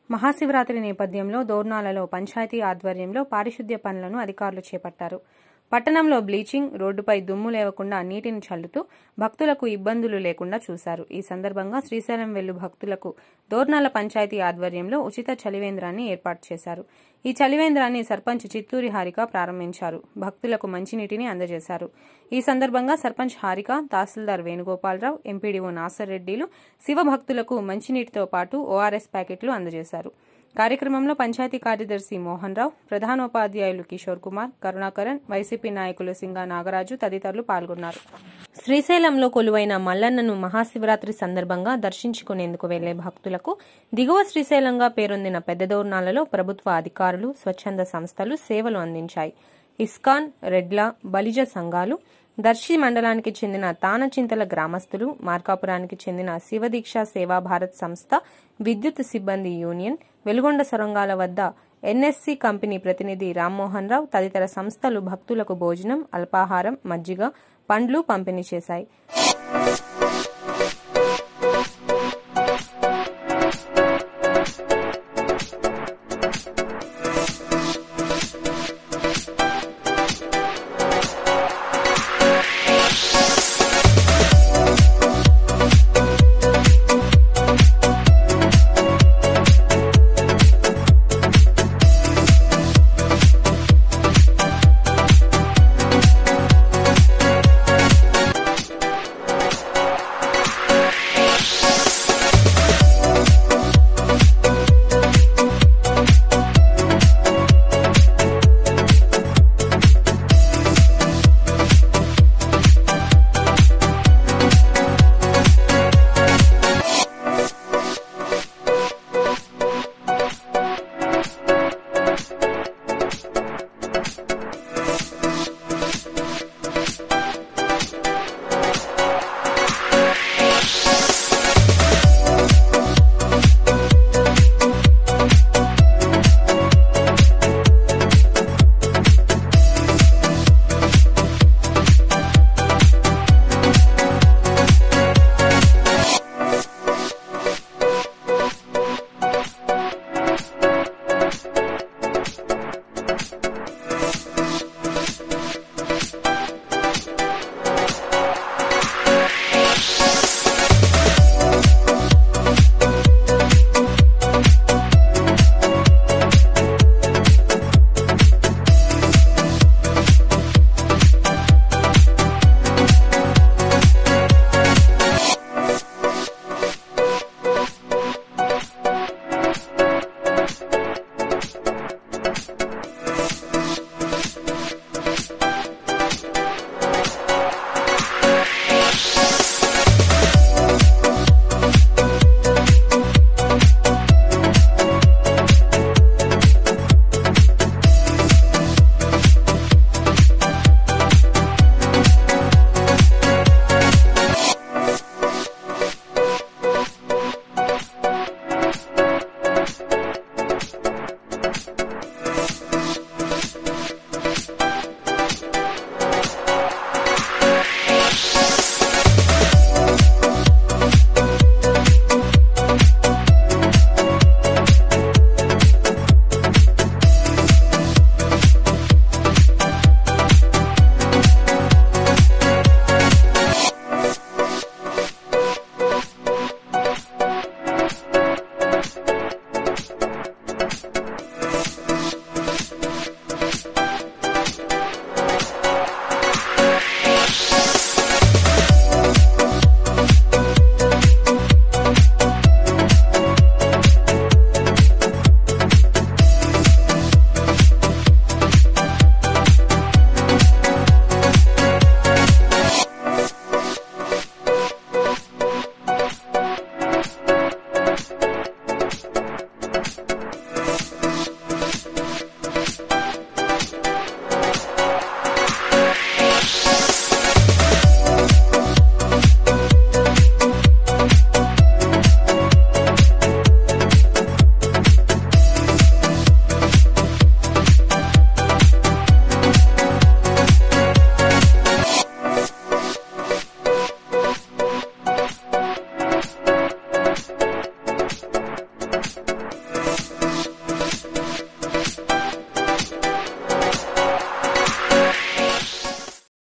మహాశివరాత్రి నేపథ్యంలో దోర్నాలలో పంచాయతీ ఆధ్వర్యంలో పారిశుద్ధ్య పనులను అధికారులు చేపట్టారు పట్టణంలో బ్లీచింగ్ రోడ్డుపై దుమ్ము లేవకుండా నీటిని చల్లుతూ భక్తులకు ఇబ్బందులు లేకుండా చూశారు ఈ సందర్భంగా శ్రీశైలం వెళ్లు భక్తులకు దోర్నాల పంచాయతీ ఆధ్వర్యంలో ఉచిత చలివేంద్రాన్ని ఏర్పాటు చేశారు ఈ చలివేంద్రాన్ని సర్పంచ్ చిత్తూరి హారిక ప్రారంభించారు భక్తులకు మంచినీటిని అందజేశారు ఈ సందర్భంగా సర్పంచ్ హారిక తహసీల్దార్ వేణుగోపాలరావు ఎంపీడీఓ నాసర్ రెడ్డిలు శివ భక్తులకు మంచినీటితో పాటు ఓఆర్ఎస్ ప్యాకెట్లు అందజేశారు కార్యక్రమంలో పంచాయతీ కార్యదర్శి మోహన్ రావు ప్రధానోపాధ్యాయులు కిషోర్ కుమార్ కరుణాకరన్ వైసీపీ నాయకులు సింగా నాగరాజు తదితరులు పాల్గొన్నారు శ్రీశైలంలో కొలువైన మల్లన్నను మహాశివరాత్రి సందర్భంగా దర్శించుకునేందుకు వెళ్లే భక్తులకు దిగువ శ్రీశైలంగా పేరొందిన పెద్దదోర్నాలలో ప్రభుత్వ అధికారులు స్వచ్ఛంద సంస్థలు సేవలు అందించాయి ఇస్కాన్ రెడ్ల బలిజ సంఘాలు దర్శి మండలానికి చెందిన తానచింతల గ్రామస్తులు మార్కాపురానికి చెందిన శివదీక్ష సేవా భారత్ సంస్థ విద్యుత్ సిబ్బంది యూనియన్ వెలుగొండ సొరంగాల వద్ద ఎన్ఎస్సి కంపెనీ ప్రతినిధి రామ్మోహన్ రావు తదితర సంస్థలు భక్తులకు భోజనం అల్పాహారం మజ్జిగ పండ్లు పంపిణీ చేశాయి